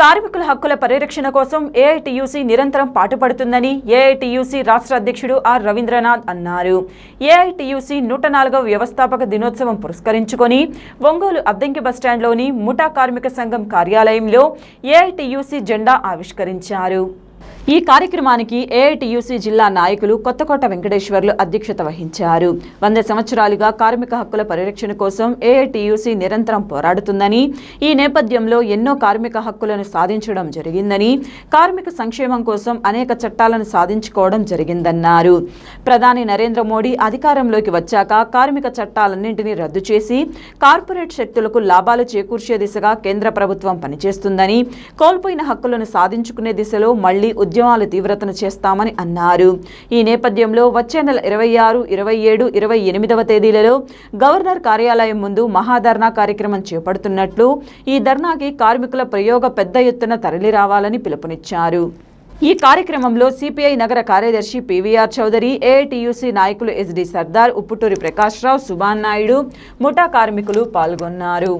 కార్మికుల హక్కుల పరిరక్షణ కోసం ఏఐటియుసి నిరంతరం పాటుపడుతుందని ఏఐటియుసి రాష్ట్ర అధ్యక్షుడు ఆర్ రవీంద్రనాథ్ అన్నారు ఏఐటియుసి నూట నాలుగవ వ్యవస్థాపక దినోత్సవం పురస్కరించుకొని ఒంగోలు అద్దంకి బస్టాండ్లోని ముఠా కార్మిక సంఘం కార్యాలయంలో ఏఐటియుసి జెండా ఆవిష్కరించారు ఈ కార్యక్రమానికి ఏఐటియుసి జిల్లా నాయకులు కొత్తకోట వెంకటేశ్వర్లు అధ్యక్షత వహించారు వంద సంవత్సరాలుగా కార్మిక హక్కుల పరిరక్షణ కోసం ఏఐటియుసి నిరంతరం పోరాడుతుందని ఈ నేపథ్యంలో ఎన్నో కార్మిక హక్కులను సాధించడం జరిగిందని కార్మిక సంక్షేమం కోసం అనేక చట్టాలను సాధించుకోవడం జరిగిందన్నారు ప్రధాని నరేంద్ర మోడీ అధికారంలోకి వచ్చాక కార్మిక చట్టాలన్నింటినీ రద్దు చేసి కార్పొరేట్ శక్తులకు లాభాలు చేకూర్చే దిశగా కేంద్ర ప్రభుత్వం పనిచేస్తుందని కోల్పోయిన హక్కులను సాధించుకునే దిశలో మళ్లీ ఉద్యమాలు తీవ్రతను చేస్తామని అన్నారు ఈ నేపథ్యంలో వచ్చే నెల ఇరవై ఆరు ఇరవై ఏడు ఇరవై ఎనిమిదవ తేదీలలో గవర్నర్ కార్యాలయం ముందు మహాధర్నా కార్యక్రమం చేపడుతున్నట్లు ఈ ధర్నాకి కార్మికుల ప్రయోగ పెద్ద ఎత్తున తరలిరావాలని పిలుపునిచ్చారు ఈ కార్యక్రమంలో సిపిఐ నగర కార్యదర్శి పివిఆర్ చౌదరి ఏఐటియుసి నాయకులు ఎస్డి సర్దార్ ఉప్పుటూరి ప్రకాష్ రావు సుభాన్ నాయుడు ముఠా కార్మికులు పాల్గొన్నారు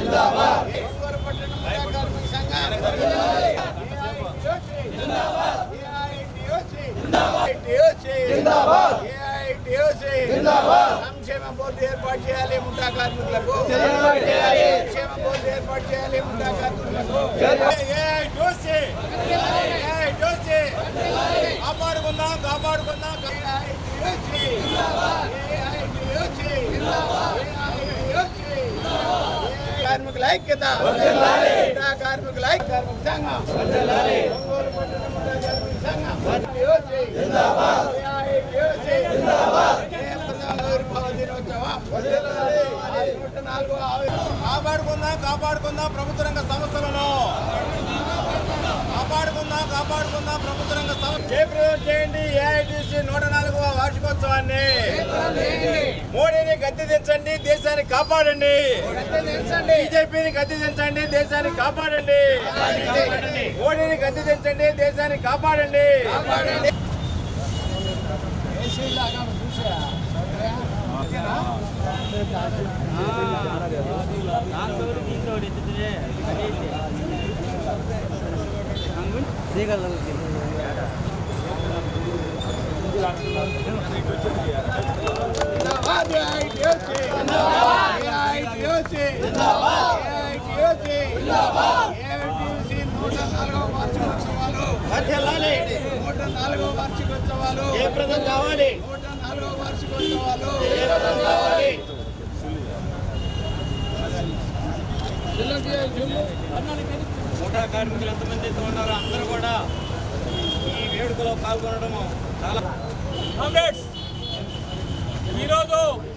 సంక్షేమ బోర్డు ఏర్పాటు చేయాలి ముఠా కార్మికులకు సంక్షేమ బోర్డు ఏర్పాటు చేయాలి ముఠా కార్మికులకు ఏయ్ జోషి! ఏయ్ జోషి! కాపాడుకుందాం కాపాడుకుందాం ఏఐటియుసి! ఏఐటియుసి! ఏఐటియుసి! కార్మికుల ఐక్యత ముఠా కార్మికుల ఐక్య కార్మిక సంఘం ఒంగోలు పట్టణ ముఠా కార్మిక సంఘం ఏఐటియుసి! ఏఐటియుసి! కాపాడుకుందాం కాపాడుకుందాం ప్రభుత్వ రంగ సంస్థలను కాపాడుకుందాం కాపాడుకుందాం ప్రభుత్వ రంగ సంస్థ జయప్రదం చేయండి ఏఐటీసీ నూట నాలుగవ వార్షికోత్సవాన్ని మోడీని గద్దె దించండి దేశాన్ని కాపాడండి బీజేపీని గద్దె దించండి దేశాన్ని కాపాడండి మోడీని గద్దె దించండి దేశాన్ని కాపాడండి జిందాబాద్ ఏఐటీయూసీ జిందాబాద్ ఏఐటీయూసీ జిందాబాద్ ఏఐటీయూసీ జిందాబాద్ ఏఐటీయూసీ నూట నాలుగవ వార్షికోత్సవాలు వర్ధిల్లాలి నూట నాలుగవ వార్షికోత్సవాలు జయప్రదం కావాలి నూట నాలుగవ వార్షికోత్సవాలు జయప్రదం కావాలి మోటార్ కార్మికులు ఎంతమంది అయితే ఉన్నారో అందరూ కూడా ఈ వేడుకలో పాల్గొనడం చాలా కామ్రేడ్స్ ఈరోజు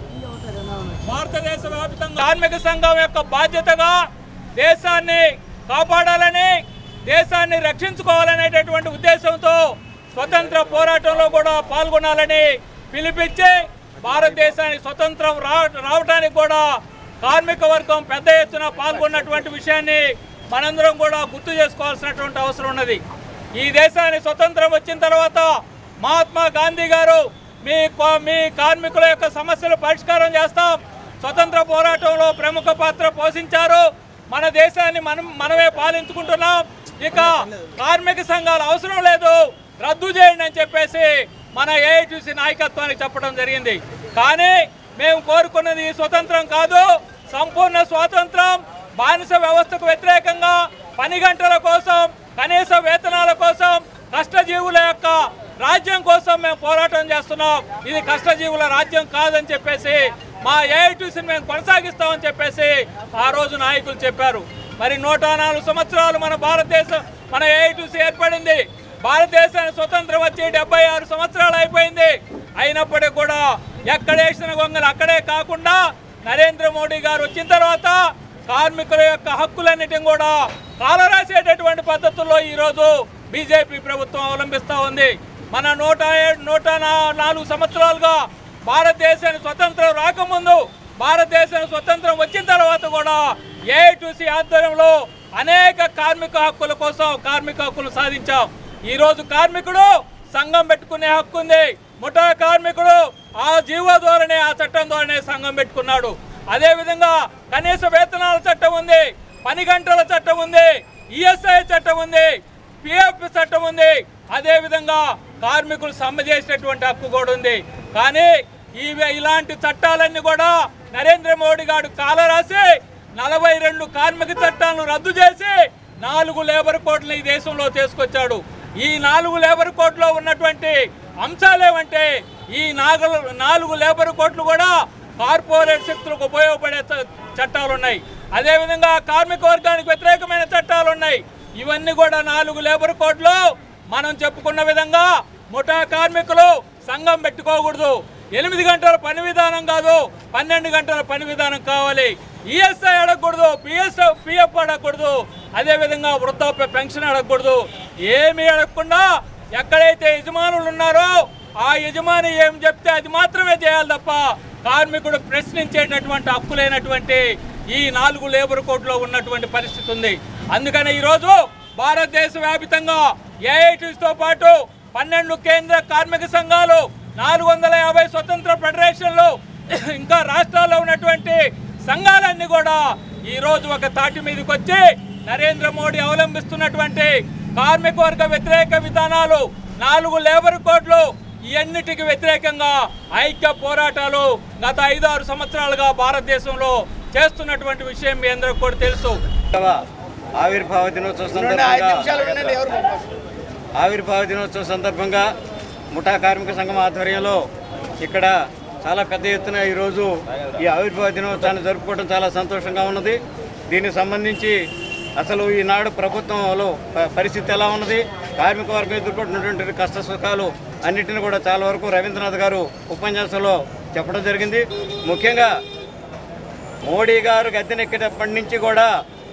భారతదేశ వ్యాప్తంగా కార్మిక సంఘం యొక్క బాధ్యతగా దేశాన్ని కాపాడాలని దేశాన్ని రక్షించుకోవాలనేటటువంటి ఉద్దేశంతో స్వతంత్ర పోరాటంలో కూడా పాల్గొనాలని పిలిపించి భారతదేశానికి స్వతంత్రం రా రావడానికి కూడా కార్మిక వర్గం పెద్ద ఎత్తున పాల్గొన్నటువంటి విషయాన్ని మనందరం కూడా గుర్తు చేసుకోవాల్సినటువంటి అవసరం ఉన్నది ఈ దేశానికి స్వతంత్రం వచ్చిన తర్వాత మహాత్మా గాంధీ గారు మీ కో- మీ కార్మికుల యొక్క సమస్యలు పరిష్కారం చేస్తాం స్వతంత్ర పోరాటంలో ప్రముఖ పాత్ర పోషించారు మన దేశాన్ని మనం మనమే పాలించుకుంటున్నాం ఇక కార్మిక సంఘాలు అవసరం లేదు రద్దు చేయండి అని చెప్పేసి మన ఏఐటీసీ నాయకత్వానికి చెప్పడం జరిగింది కానీ మేము కోరుకున్నది ఈ స్వతంత్రం కాదు సంపూర్ణ స్వాతంత్రం బానిస వ్యవస్థకు వ్యతిరేకంగా పని గంటల కోసం కనీస వేతనాల కోసం కష్టజీవుల యొక్క రాజ్యం కోసం మేము పోరాటం చేస్తున్నాం ఇది కష్టజీవుల రాజ్యం కాదని చెప్పేసి మా ఏఐటీసీని మేము కొనసాగిస్తామని చెప్పేసి ఆ రోజు నాయకులు చెప్పారు మరి నూట నాలుగు సంవత్సరాలు మన భారతదేశం మన ఏఐటీసీ ఏర్పడింది భారతదేశానికి స్వతంత్రం వచ్చి డెబ్బై ఆరు సంవత్సరాలు అయిపోయింది అయినప్పటికీ కూడా ఎక్కడేసిన గొంగలు అక్కడే కాకుండా నరేంద్ర మోడీ గారు వచ్చిన తర్వాత కార్మికుల యొక్క హక్కులన్నిటిని కూడా కాలరాసేటటువంటి పద్ధతుల్లో ఈరోజు బీజేపీ ప్రభుత్వం అవలంబిస్తూ ఉంది మన నూట ఏడు నూట నా- నాలుగు సంవత్సరాలుగా భారతదేశానికి స్వతంత్రం రాకముందు భారతదేశానికి స్వతంత్రం వచ్చిన తర్వాత కూడా ఏఐటీసీ ఆధ్వర్యంలో అనేక కార్మిక హక్కుల కోసం కార్మిక హక్కులు సాధించాం ఈరోజు కార్మికుడు సంఘం పెట్టుకునే హక్కు ఉంది ముఠా కార్మికుడు ఆ జీవో ద్వారానే ఆ చట్టం ద్వారానే సంఘం పెట్టుకున్నాడు అదేవిధంగా కనీస వేతనాల చట్టం ఉంది పని గంటల చట్టం ఉంది ఈఎస్ఐ చట్టం ఉంది పిఎఫ్ చట్టం ఉంది అదేవిధంగా కార్మికులు సమ్మె చేసినటువంటి హక్కు కూడా ఉంది కానీ ఈ ఇలాంటి చట్టాలన్నీ కూడా నరేంద్ర మోడీ గారు కాలరాసి నలభై రెండు కార్మిక చట్టాలను రద్దు చేసి నాలుగు లేబర్ కోడ్లు ఈ దేశంలో తీసుకొచ్చాడు ఈ నాలుగు లేబర్ కోడ్లో ఉన్నటువంటి అంశాలేమంటే ఈ నాలుగు నాలుగు లేబర్ కోడ్లు కూడా కార్పొరేట్ శక్తులకు ఉపయోగపడే చ- చట్టాలు ఉన్నాయి అదేవిధంగా కార్మిక వర్గానికి వ్యతిరేకమైన చట్టాలు ఉన్నాయి ఇవన్నీ కూడా నాలుగు లేబర్ కోడ్లు మనం చెప్పుకున్న విధంగా ముఠా కార్మికులు సంఘం పెట్టుకోకూడదు ఎనిమిది గంటల పని విధానం కాదు పన్నెండు గంటల పని విధానం కావాలి ఈఎస్ఐ అడగకూడదు పిఎస్ పిఎఫ్ అడగకూడదు అదేవిధంగా వృద్ధాప్య పెన్షన్ అడగకూడదు ఏమీ అడగకుండా ఎక్కడైతే యజమానులు ఉన్నారో ఆ యజమాని ఏం చెప్తే అది మాత్రమే చేయాలి తప్ప కార్మికుడు ప్రశ్నించేటటువంటి హక్కు లేనటువంటి ఈ నాలుగు లేబర్ కోడ్లో ఉన్నటువంటి పరిస్థితి ఉంది అందుకని ఈరోజు భారతదేశ వ్యాపితంగా ఏఐటీస్తో పాటు పన్నెండు కేంద్ర కార్మిక సంఘాలు నాలుగు వందల యాభై స్వతంత్ర ఫెడరేషన్లు ఇంకా రాష్ట్రాల్లో ఉన్నటువంటి సంఘాలన్నీ కూడా ఈ రోజు ఒక తాటి మీదకి వచ్చి నరేంద్ర మోడీ అవలంబిస్తున్నటువంటి కార్మిక వర్గ వ్యతిరేక విధానాలు నాలుగు లేబర్ కోడ్లు ఇవన్నిటికి వ్యతిరేకంగా ఐక్య పోరాటాలు గత ఐదు ఆరు సంవత్సరాలుగా భారతదేశంలో చేస్తున్నటువంటి విషయం మీ అందరికి కూడా తెలుసు ఆవిర్భావ దినోత్సవ సందర్భంగా ఆవిర్భావ దినోత్సవ సందర్భంగా ముఠా కార్మిక సంఘం ఆధ్వర్యంలో ఇక్కడ చాలా పెద్ద ఎత్తున ఈరోజు ఈ ఆవిర్భావ దినోత్సవాన్ని జరుపుకోవడం చాలా సంతోషంగా ఉన్నది దీనికి సంబంధించి అసలు ఈనాడు ప్రభుత్వంలో ప- పరిస్థితి ఎలా ఉన్నది కార్మిక వర్గం ఎదుర్కొంటున్నటువంటి కష్ట సుఖాలు అన్నిటిని కూడా చాలా వరకు రవీంద్రనాథ్ గారు ఉపన్యాసంలో చెప్పడం జరిగింది ముఖ్యంగా మోడీ గారు గద్దెనెక్కేటప్పటి నుంచి కూడా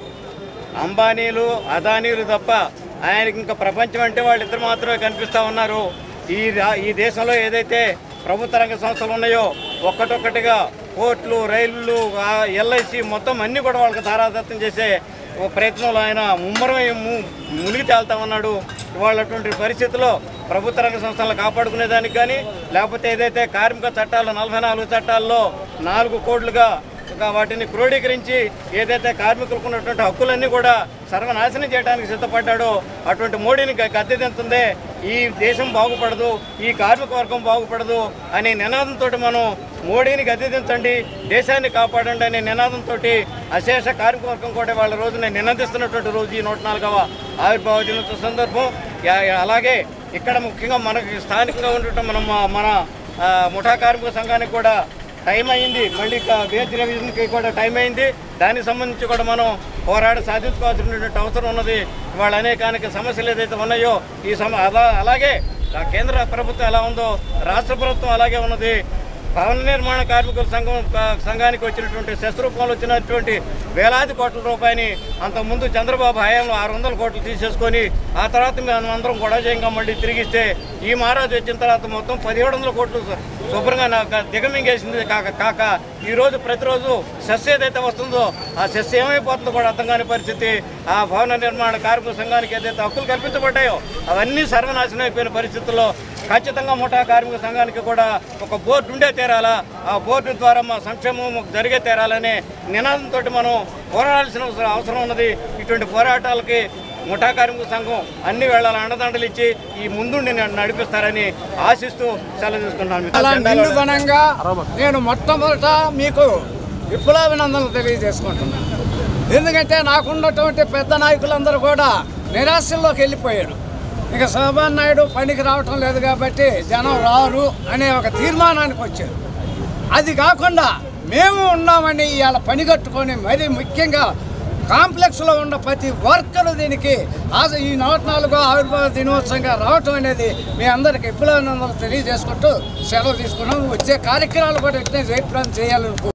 అంబానీలు అదానీలు తప్ప ఆయనకి ఇంకా ప్రపంచం అంటే వాళ్ళిద్దరు మాత్రమే కనిపిస్తూ ఉన్నారు ఈ రా- ఈ దేశంలో ఏదైతే ప్రభుత్వ రంగ సంస్థలు ఉన్నాయో ఒక్కటొక్కటిగా పోర్ట్లు రైళ్లు ఎల్ఐసి మొత్తం అన్నీ కూడా వాళ్ళకి ధారాదత్తం చేసే ఓ ప్రయత్నంలో ఆయన ముమ్మరమై ము- మునిగి తేలుతా ఉన్నాడు ఇవాళ అటువంటి పరిస్థితుల్లో ప్రభుత్వ రంగ సంస్థలను కాపాడుకునేదానికి కానీ లేకపోతే ఏదైతే కార్మిక చట్టాలు నలభై నాలుగు చట్టాల్లో నాలుగు కోడ్లుగా ఇంకా వాటిని క్రోడీకరించి ఏదైతే కార్మికులకు ఉన్నటువంటి హక్కులన్నీ కూడా సర్వనాశనం చేయడానికి సిద్ధపడ్డాడో అటువంటి మోడీని గ- గద్దెదింతుందే ఈ దేశం బాగుపడదు ఈ కార్మిక వర్గం బాగుపడదు అనే నినాదంతో మనం మోడీని గద్దెదించండి దేశాన్ని కాపాడండి అనే నినాదంతో అశేష కార్మిక వర్గం కూడా వాళ్ళ రోజున నినదిస్తున్నటువంటి రోజు ఈ నూట నాలుగవ ఆవిర్భావ దినోత్సవ సందర్భం యా- యా- అలాగే ఇక్కడ ముఖ్యంగా మనకి స్థానికంగా ఉండటం మనం మా- మన ఆ, ముఠా కార్మిక సంఘానికి కూడా టైం అయింది మళ్ళీ ఇక వేజ్ రివిజన్కి కూడా టైం అయింది దానికి సంబంధించి కూడా మనం పోరాడి సాధించుకోవాల్సినటువంటి అవసరం ఉన్నది వాళ్ళ అనేకానికి సమస్యలు ఏదైతే ఉన్నాయో ఈ సమ అలా అలాగే ఆ కేంద్ర ప్రభుత్వం ఎలా ఉందో రాష్ట్ర ప్రభుత్వం అలాగే ఉన్నది భవన నిర్మాణ కార్మికుల సంఘం క- సంఘానికి వచ్చినటువంటి శస్త్రూపంలో వచ్చినటువంటి వేలాది కోట్ల రూపాయని అంతకుముందు చంద్రబాబు హయాంలో ఆరు వందల కోట్లు తీసేసుకొని ఆ తర్వాత మేము అందరం గొడవ చేయంగా మళ్ళీ తిరిగిస్తే ఈ మహారాజు వచ్చిన తర్వాత మొత్తం పదిహేడు వందల కోట్లు శు- శుభ్రంగా నాకు దిగమింగేసింది కాక కాక ఈరోజు ప్రతిరోజు సెస్ ఏదైతే వస్తుందో ఆ సెస్ ఏమైపోతుందో కూడా అర్థం కాని పరిస్థితి ఆ భవన నిర్మాణ కార్మిక సంఘానికి ఏదైతే హక్కులు కల్పించబడ్డాయో అవన్నీ సర్వనాశనం అయిపోయిన పరిస్థితుల్లో ఖచ్చితంగా ముఠా కార్మిక సంఘానికి కూడా ఒక బోర్డు ఉండే తీరాలా ఆ బోర్డు ద్వారా మా సంక్షేమం జరిగే తీరాలనే నినాదంతో మనం పోరాడాల్సిన అవసరం అవసరం ఉన్నది ఇటువంటి పోరాటాలకి ముఠా కార్మిక సంఘం అన్ని వేళల అండదండలు ఇచ్చి ఈ ముందుండి నన్ను నడిపిస్తారని ఆశిస్తూ సెలవు తీసుకుంటున్నాను అలా నిండు ఘనంగా నేను మొట్టమొదట మీకు విప్లవాభినందనలు తెలియజేసుకుంటున్నాను ఎందుకంటే నాకున్నటువంటి పెద్ద నాయకులందరూ కూడా నిరాశల్లోకి వెళ్ళిపోయారు ఇక శోభాన్ నాయుడు పనికి రావటం లేదు కాబట్టి జనం రారు అనే ఒక తీర్మానానికి వచ్చారు అది కాకుండా మేము ఉన్నామని ఇవాళ పని కట్టుకొని మరి ముఖ్యంగా కాంప్లెక్స్లో ఉన్న ప్రతి వర్కరు దీనికి ఆశ ఈ నూట నాలుగో ఆవిర్భావ దినోత్సవంగా రావటం అనేది మీ అందరికి విప్లవాభినందనలు తెలియజేసుకుంటూ సెలవు తీసుకున్నాం వచ్చే కార్యక్రమాలు కూడా ఇట్లే జయప్రదం చేయాలనుకో